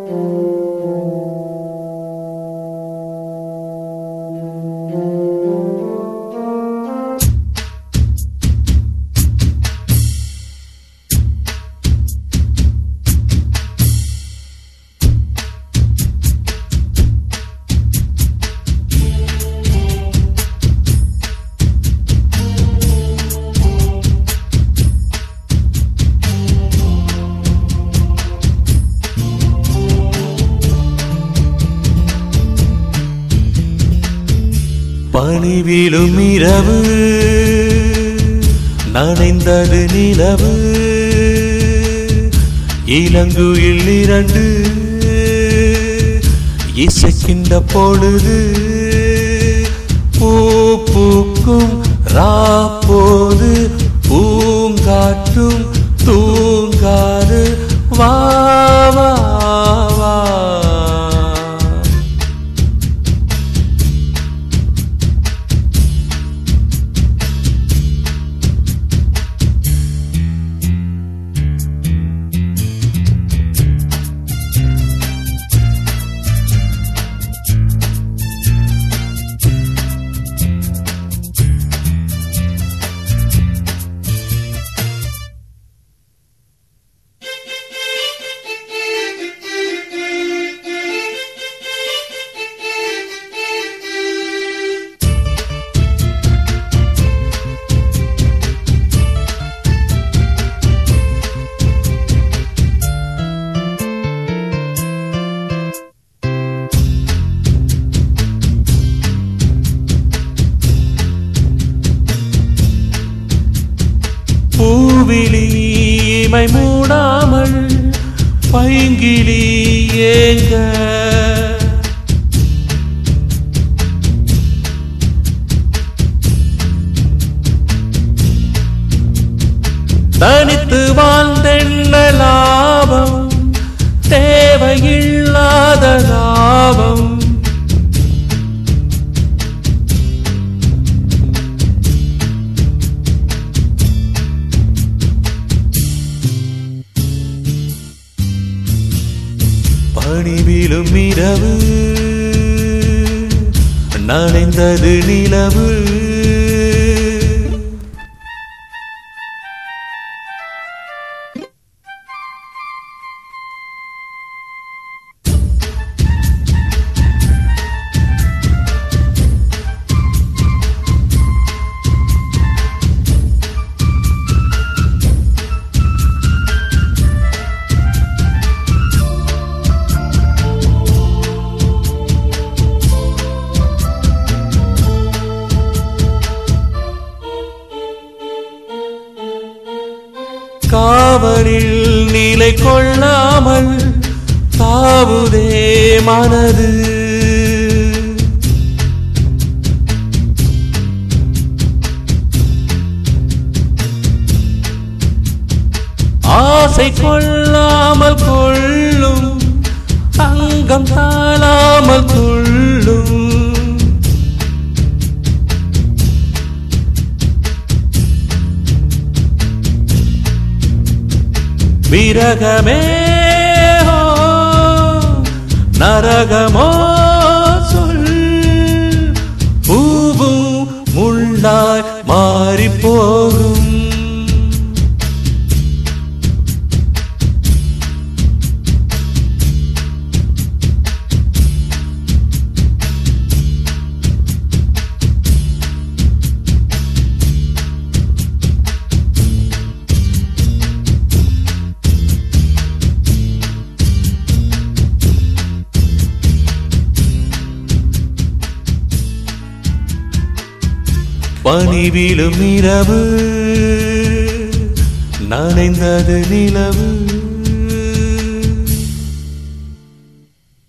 பணிவிலும் இரவு நனைந்தது நிலவு இளங்குயில் இரண்டு இசைக்கின்ற பொழுது பூ பூக்கும் ராப்போது பூங்காற்றும் தூங்காது வா வா வா பூவிலி இமை மூடாமல் பைங்கிலி ஏங்க தனித்து வாழ்ந்தென்ன லாபம் தேவையில்லாத லாபம் பணிவிலும் இரவு நனைந்தது நிலவு காவலில் நிலை கொள்ளாமல் தாவுதே மனது ஆசை கொள்ளாமல் கொள்ளும் அங்கம் தாழாமல் துள்ளும் விரகமே ஓ, நரகமோ சொல் பூவும் முள்ளாய் மாறி போகும் பணிவிலும் இரவு நனைந்தது நிலவு